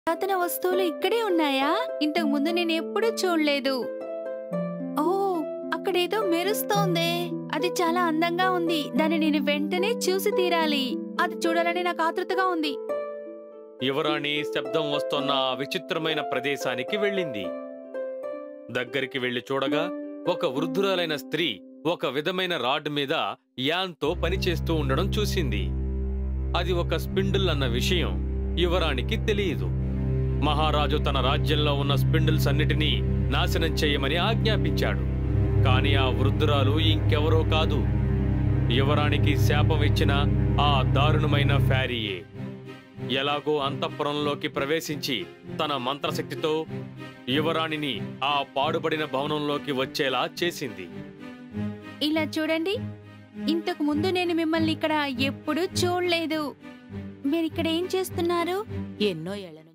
పురాతన వస్తువులు ఇక్కడే ఉన్నాయా ఇంతకు ముందు నేను ఎప్పుడూ చూడలేదు ఓ అక్కడేదో మెరుస్తోందే అది చాలా అందంగా ఉంది దాన్ని నేను వెంటనే చూసి తీరాలి అది చూడాలని నాకు ఆతృతగా ఉంది యువరాణి శబ్దం వస్తున్న ఆ విచిత్రమైన ప్రదేశానికి వెళ్ళింది దగ్గరికి వెళ్లి చూడగా ఒక వృద్ధురాలైన స్త్రీ ఒక విధమైన రాడ్ మీద యాన్తో పనిచేస్తూ ఉండడం చూసింది అది ఒక స్పిండిల్ అన్న విషయం యువరానికి తెలియదు మహారాజు తన రాజ్యంలో ఉన్న స్పిండిల్స్ అన్నిటినీ నాశనం చేయమని ఆజ్ఞాపించాడు కాని ఆ వృద్ధురాలు ఇంకెవరో కాదు యువరానికి శాపం ఇచ్చిన ఆ దారుణమైన ఫ్యారీయే ఎలాగో అంతఃపురంలోకి ప్రవేశించి తన మంత్రశక్తితో యువరాణిని ఆ పాడుబడిన భవనంలోకి వచ్చేలా చేసింది ఇలా చూడండి ఇంతకు ముందు నేను మిమ్మల్ని ఇక్కడ ఎప్పుడూ చూడలేదు మీరు ఇక్కడ ఏం చేస్తున్నారు ఎన్నో ఏళ్ల